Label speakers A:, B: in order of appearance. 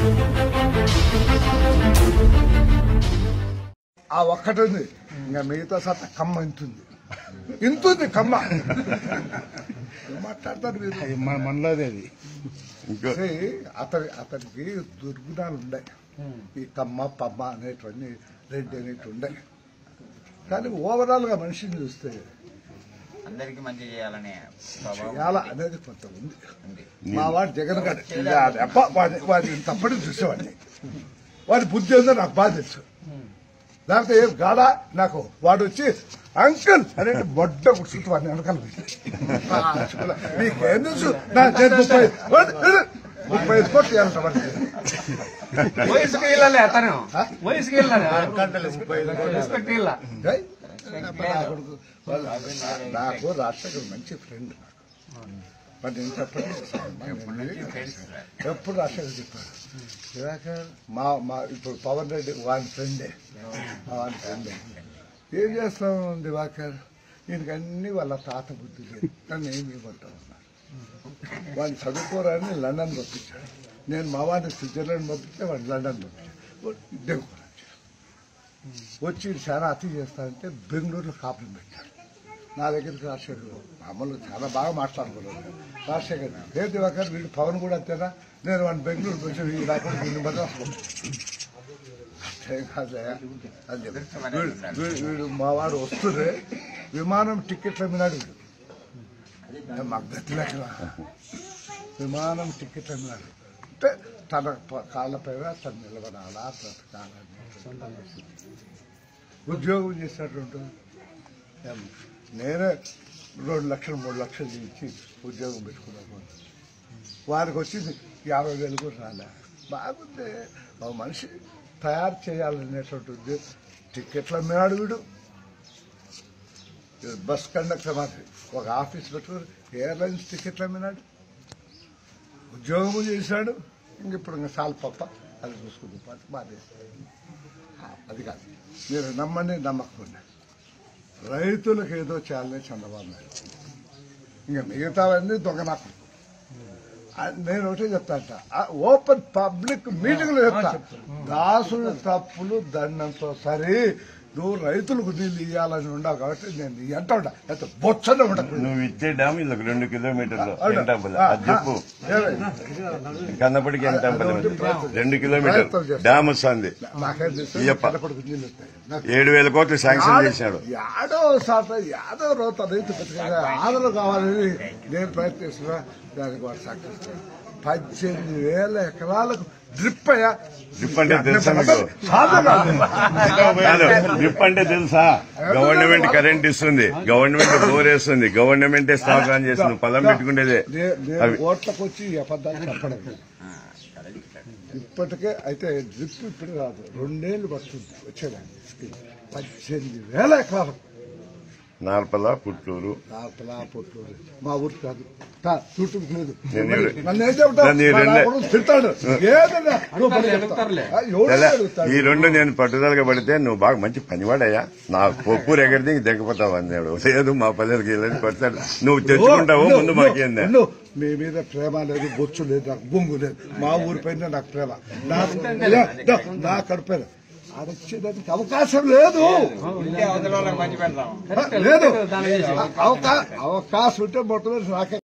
A: ఆ ఒక్కటి ఉంది ఇంకా మిగతా సత్త కమ్మ ఇంతుంది ఇంతుంది కమ్మ ఏం మాట్లాడతారు మీరు
B: మన మనలోదే అది
C: ఇంకో
A: See, అతని అతనికి దుర్గుణాలు ఉన్నాయి ఈ కమ్మ పమ్మ అనేటువంటి రెడ్డి అనేటి ఉన్నాయి కానీ ఓవరాల్ గా మనిషిని చూస్తే
D: అందరికి మంచి చేయాలనే స్వభావం
A: చాలా అనేది కొంత ఉంది
D: ఉంది
A: మా వాడు జగన్ గారు ఇలా దెబ్బ వాడి వాడి తప్పటి చూసేవాడిని వాడి బుద్ధి ఏందో నాకు బాగా తెలుసు లేకపోతే ఏం గాడా నాకు వాడు వచ్చి అంకుల్ అనే బొడ్డ కూర్చుంటూ వాడిని వెనకాల పెట్టి. ఆ, చూడ, నీకేం తెలుసు నా చేతి ముప్పై వాడు, వాడు, ముప్పై ఐదు కోట్లు ఇవ్వాలంట వాడికి.
E: వయసుకి వెళ్ళాలి అతను
A: ఆ?
E: వయసుకి వెళ్ళాలి రెస్పెక్ట్ ಇಲ್ಲ
A: ఏయ్, నా కొడుకు, వాళ్ళు- నాకు రాష్ట్ర మంచి ఫ్రెండ్ మరి నేను చెప్పండి ఎప్పుడు రాజశేఖర్ చెప్పారు దివాకర్ మా మా ఇప్పుడు పవన్ రెడ్డి వాని ఫ్రెండే వాని ఫ్రెండే ఏం చేస్తాం దివాకర్ ఈయనకి అన్ని వాళ్ళ తాత బుద్ధి లేదు నన్ను ఏం ఇవ్వమంటావు అన్నారు వాడిని చదువుకోరని లండన్ పంపించాడు నేను మా వాడిని స్విట్జర్లాండ్ పంపిస్తే వాడిని లండన్ పంపించాడు ఇద్దరు కూడా వచ్చి ఈడు చాలా అతి చేస్తానంటే బెంగళూరులో కాపురం పెట్టాడు నా దగ్గరికి రాజశేఖర్ మామూలు చాలా బాగా మాట్లాడుకున్నాడు రాజశేఖర్ ఏ దివాకర్ వీడు పవన్ కూడా అంతేనా నేను వాడిని బెంగళూరు వచ్చి ఈ రాకుండా వీడిని మద్రాసు పంపించాను. ఏం కాదులే అని చెప్పి. వీడు- వీడు- వీడు మా వాడు వస్తుంటే విమానం టికెట్లు అమ్మినాడు వీడు ఏ మాకు గతి లేకనా విమానం టికెట్లు అమ్మినాడు అంటే తన ప- కాళ్ళపైన తను నిలబడాలా బ్రతకాలని ఉద్యోగం చేసినటువంటి ఏం, నేనే రెండు లక్షలు మూడు లక్షలు ఇచ్చి ఉద్యోగం పెట్టుకున్నాను వారికి వచ్చింది యాభై వేలు కూడా రాలే బాగుంది ఒక మనిషి తయారు చేయాలనేటువంటి ఉద్యోగం టికెట్ల అమ్మినాడు వీడు బస్ కండక్టర్ మాదిరి ఒక ఆఫీస్ పెట్టుకుని ఎయిర్లైన్స్ టికెట్లు అమ్మినాడు ఉద్యోగము చేశాడు ఇంక ఇప్పుడు ఇంకా చాలు పప్ప అది చూసుకుంది మాది అది కాదు మీరు నమ్మండి నమ్మకండి రైతులకు ఏదో చేయాలని చంద్రబాబు నాయుడు ఇంకా మిగతావన్నీ దొంగనాకు నేను ఒకటే చెప్తాంట ఓపెన్ పబ్లిక్ మీటింగ్ లో చెప్తా దాసుడు తప్పులు దండంతో సరే నువ్వు రైతులకు నీళ్ళు ఇవ్వాలని ఉండవు కాబట్టి నేను నీ ఎంట ఉంటా అయితే బొచ్చనే ఉండకు
C: నువ్వు ఇచ్చే డ్యామ్ వీళ్ళకి రెండు కిలోమీటర్లు
A: అవునా?
C: ఎంటంపల్లి
A: ఆ,
C: అది చెప్పు
A: ఏమే?
C: కన్నప్పటికి ఎంటంపల్లి
A: అదొకటి ప్రయత్నం-
C: రెండు కిలోమీటర్
A: ప్రయత్నం చేస్తా.
C: డ్యామ్ వస్తుంది
A: నాకేం తెలుసు
C: ఇయ్యప్ప.
A: కనపడకు నీళ్ళు వస్తాయి నాకు
C: ఏడు వేల కోట్లు శాంక్షన్ చేశాడు
A: యాడో సాట యాదో రోత రైతు బతికేగా ఆదరణ కావాలని నేను ప్రయత్నిస్తున్నా దానికి వాడు సక్సెస్ పద్దెనిమిది వేల ఎకరాలకు డ్రిప్ అయ్యా
C: డ్రిప్ అంటే తెలుసా మీకు
A: సాధన
C: కాదు డ్రిప్ అంటే తెలుసా గవర్నమెంట్ కరెంట్ ఇస్తుంది గవర్నమెంట్ బోర్ వేస్తుంది గవర్నమెంటే స్టాక్ ఆన్ చేస్తుంది పొలం పెట్టుకునేదే
A: నే- నేను
C: అవి
A: ఓట్లకు వచ్చి ఈ అబద్ధాలు చెప్పడం లేదు. ఇప్పటికే అయితే డ్రిప్ ఇప్పుడు రాదు రెండేళ్లు పడుతుంది వచ్చేదాన్ని పద్దెనిమిది వేల ఎకరాలు
C: నార్పల పుట్టూరు
A: లోపల పొట్టూరు మా ఊరు కాదు తా, చుట్టూ లేదు
C: నేను ఎవరు-
A: నన్ను ఏం చెబుతావు
C: నన్ను ఈ
A: మా
C: రెండే-
A: నాయకుడు తిడతాడు ఏదన్నా నువ్వు పని చెప్తావు.
E: అడుగుతారులే.
A: ఆ, ఎవడు
C: తెలే,
A: అడుగుతాడు?
C: ఈ రెండు నేను పట్టుదలగా పడితే నువ్వు బాగా మంచి పనివాడయ్యా నా పప్పు ఎగడితే ఇంక దిగపోతావు అన్నాడు లేదు మా పల్లెలకి వెళ్ళని కొడతాడు నువ్వు తెచ్చుకుంటావు
A: ఉండు,
C: ముందు
A: ఉండు,
C: మాకేందా
A: ఉండు. మీ మీద ప్రేమ లేదు బొచ్చు లేదు నాకు బొంగు లేదు మా ఊరి పైన నాకు ప్రేమ నాకు దా, దా, నా కడుపైన ఆడొచ్చేదానికి అవకాశం లేదు
D: ఇంటే అవతల వాళ్ళకి మంచి పెడతాం
A: ఆ, లేదు ఆ, అవకా- అవకాశం ఉంటే మొట్టమొదటి నాకే